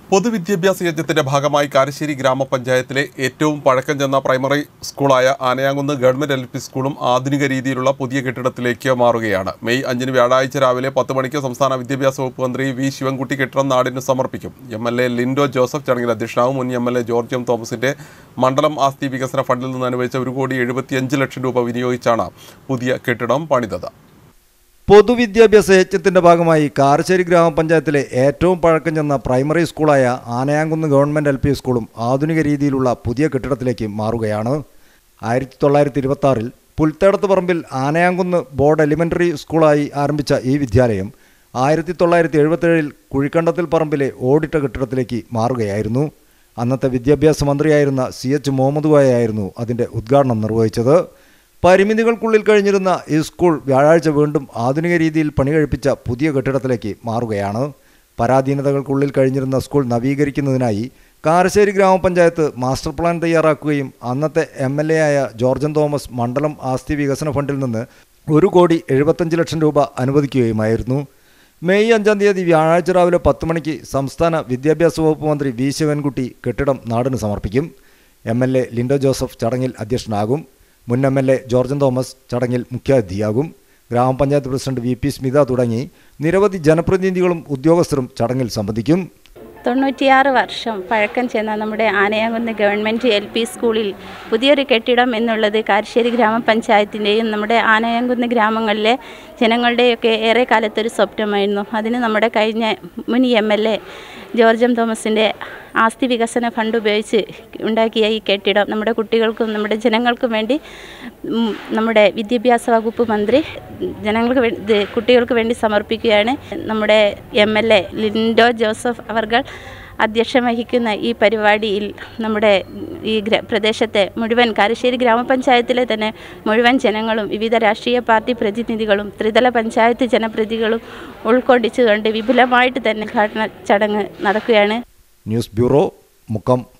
പൊതുവിദ്യാഭ്യാസ യജ്ഞത്തിന്റെ ഭാഗമായി കാരശ്ശേരി ഗ്രാമപഞ്ചായത്തിലെ ഏറ്റവും പഴക്കം ചെന്ന പ്രൈമറി സ്കൂളായ ആനയാങ്കുന്ന് ഗവൺമെന്റ് എൽ പി സ്കൂളും ആധുനിക രീതിയിലുള്ള പുതിയ കെട്ടിടത്തിലേക്ക് മാറുകയാണ് മെയ് അഞ്ചിന് വ്യാഴാഴ്ച രാവിലെ പത്ത് മണിക്ക് സംസ്ഥാന വിദ്യാഭ്യാസ വകുപ്പ് മന്ത്രി വി ശിവൻകുട്ടി കെട്ടിടം നാടിന് സമർപ്പിക്കും M L A Lindo Joseph ചടങ്ങിൽ അധ്യക്ഷനാവും മുൻ M L A George M തോമസിന്റെ മണ്ഡലം ആസ്തി വികസന ഫണ്ടിൽ നിന്ന് അനുവദിച്ച ഒരു കോടി എഴുപത്തിയഞ്ച് ലക്ഷം രൂപ വിനിയോഗിച്ചാണ് പുതിയ കെട്ടിടം പണിതത് പൊതുവിദ്യാഭ്യാസ യജ്ഞത്തിന്റെ ഭാഗമായി കാരശ്ശേരി ഗ്രാമപഞ്ചായത്തിലെ ഏറ്റവും പഴക്കം ചെന്ന പ്രൈമറി സ്കൂളായ ആനയാങ്കുന്ന് ഗവൺമെന്റ് എൽ പി സ്കൂളും ആധുനിക രീതിയിലുള്ള പുതിയ കെട്ടിടത്തിലേക്ക് മാറുകയാണ് ആയിരത്തി തൊള്ളായിരത്തി ഇരുപത്തി ആറിൽ പുൽത്തേടത്ത് പറമ്പിൽ ആനയാങ്കുന്ന് ബോർഡ് എലിമെന്ററി സ്കൂളായി ആരംഭിച്ച ഈ വിദ്യാലയം ആയിരത്തി തൊള്ളായിരത്തി എഴുപത്തേഴിൽ കുഴിക്കണ്ടത്തിൽ പറമ്പിലെ ഓടിട്ട കെട്ടിടത്തിലേക്ക് മാറുകയായിരുന്നു അന്നത്തെ വിദ്യാഭ്യാസ മന്ത്രിയായിരുന്ന സി എച്ച് മുഹമ്മദ് കോയയായിരുന്നു അതിന്റെ ഉദ്ഘാടനം നിർവഹിച്ചത് പരിമിതികൾക്കുള്ളിൽ കഴിഞ്ഞിരുന്ന ഈ സ്കൂൾ വ്യാഴാഴ്ച വീണ്ടും ആധുനിക രീതിയിൽ പണി കഴിപ്പിച്ച പുതിയ കെട്ടിടത്തിലേക്ക് മാറുകയാണ് പരാധീനതകൾക്കുള്ളിൽ കഴിഞ്ഞിരുന്ന സ്കൂൾ നവീകരിക്കുന്നതിനായി കാരശ്ശേരി ഗ്രാമപഞ്ചായത്ത് മാസ്റ്റർ പ്ലാൻ തയ്യാറാക്കുകയും അന്നത്തെ എം എൽ എ ആയ ജോർജൻ തോമസ് മണ്ഡലം ആസ്തി വികസന ഫണ്ടിൽ നിന്ന് ഒരു കോടി എഴുപത്തഞ്ച് ലക്ഷം രൂപ അനുവദിക്കുകയുമായിരുന്നു മെയ് അഞ്ചാം തീയതി വ്യാഴാഴ്ച രാവിലെ പത്ത് മണിക്ക് സംസ്ഥാന വിദ്യാഭ്യാസ വകുപ്പ് മന്ത്രി വി ശിവൻകുട്ടി കെട്ടിടം നാടിന് സമർപ്പിക്കും M L A Lindo Joseph ചടങ്ങിൽ അധ്യക്ഷനാകും മുൻ M L A George Thomas ചടങ്ങിൽ മുഖ്യാതിഥിയാകും ഗ്രാമപഞ്ചായത്ത് പ്രസിഡന്റ് വി പി സ്മിത തുടങ്ങി നിരവധി ജനപ്രതിനിധികളും ഉദ്യോഗസ്ഥരും ചടങ്ങിൽ സംബന്ധിക്കും തൊണ്ണൂറ്റിയാറ് വർഷം പഴക്കം ചെന്ന നമ്മുടെ ആനയാങ്കുന്ന് ഗവൺമെൻറ് എൽ പി സ്കൂളിൽ പുതിയൊരു കെട്ടിടം എന്നുള്ളത് കാരശ്ശേരി ഗ്രാമപഞ്ചായത്തിൻ്റെയും നമ്മുടെ ആനയാങ്കുന്ന് ഗ്രാമങ്ങളിലെ ജനങ്ങളുടെയൊക്കെ ഏറെ കാലത്തൊരു സ്വപ്നമായിരുന്നു അതിന് നമ്മുടെ കഴിഞ്ഞ മുൻ M L A George M തോമസിൻ്റെ ആസ്തി വികസന ഫണ്ട് ഉപയോഗിച്ച് ഉണ്ടാക്കിയ ഈ കെട്ടിടം നമ്മുടെ കുട്ടികൾക്കും നമ്മുടെ ജനങ്ങൾക്കും വേണ്ടി ഉം, നമ്മുടെ വിദ്യാഭ്യാസ വകുപ്പ് മന്ത്രി ജനങ്ങൾക്ക് വേണ്ടി ഇത് കുട്ടികൾക്ക് വേണ്ടി സമർപ്പിക്കുകയാണ് നമ്മുടെ M L A Lindo Joseph അവർകൾ അധ്യക്ഷം വഹിക്കുന്ന ഈ പരിപാടിയിൽ നമ്മുടെ ഈ ഗ്ര പ്രദേശത്തെ മുഴുവൻ കാരശ്ശേരി ഗ്രാമപഞ്ചായത്തിലെ തന്നെ മുഴുവൻ ജനങ്ങളും വിവിധ രാഷ്ട്രീയ പാർട്ടി പ്രതിനിധികളും ത്രിതല പഞ്ചായത്ത് ജനപ്രതിനിധികളും ഉൾക്കൊള്ളിച്ചുകൊണ്ട് വിപുലമായിട്ട് തന്നെ ഉദ്ഘാടന ചടങ്ങ് നടക്കുകയാണ് ന്യൂസ് ബ്യൂറോ മുക്കം